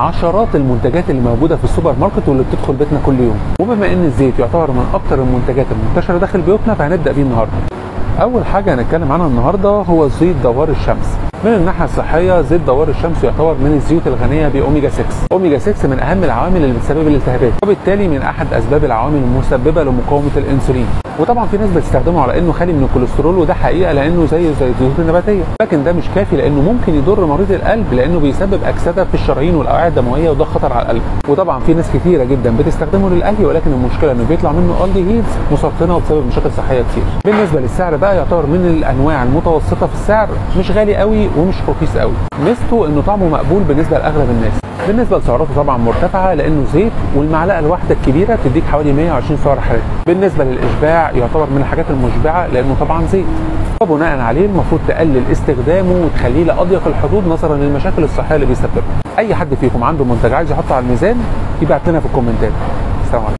عشرات المنتجات اللي موجوده في السوبر ماركت واللي بتدخل بيتنا كل يوم وبما ان الزيت يعتبر من اكتر المنتجات المنتشره داخل بيوتنا فهنبدا بيه النهارده اول حاجه هنتكلم عنها النهارده هو زيت دوار الشمس من الناحيه الصحيه زيت دوار الشمس يعتبر من الزيوت الغنيه باوميجا 6 اوميجا 6 من اهم العوامل اللي بتسبب الالتهابات وبالتالي من احد اسباب العوامل المسببه لمقاومه الانسولين وطبعا في ناس بتستخدمه على انه خالي من الكوليسترول وده حقيقه لانه زيه زي الزيوت النباتيه لكن ده مش كافي لانه ممكن يضر مريض القلب لانه بيسبب اكسده في الشرايين والاوعيه الدمويه وده خطر على القلب وطبعا في ناس كثيره جدا بتستخدمه للقلي ولكن المشكله انه بيطلع منه الديهيدز مسرطنه وبسبب مشاكل صحيه كتير بالنسبه للسعر بقى يعتبر من الانواع المتوسطه في السعر مش غالي قوي ومش رخيص قوي ميزته انه طعمه مقبول بالنسبه لاغلب الناس بالنسبه لسعراته طبعا مرتفعه لانه زيت والمعلقه الواحده الكبيره بتديك حوالي 120 سعر حراري بالنسبه للاشباع يعتبر من الحاجات المشبعه لانه طبعا زيت وبناء عليه المفروض تقلل استخدامه وتخليه لاضيق الحدود نظرا للمشاكل الصحيه اللي بيسببها اي حد فيكم عنده منتج عايز يحطه على الميزان يبعت لنا في الكومنتات السلام عليكم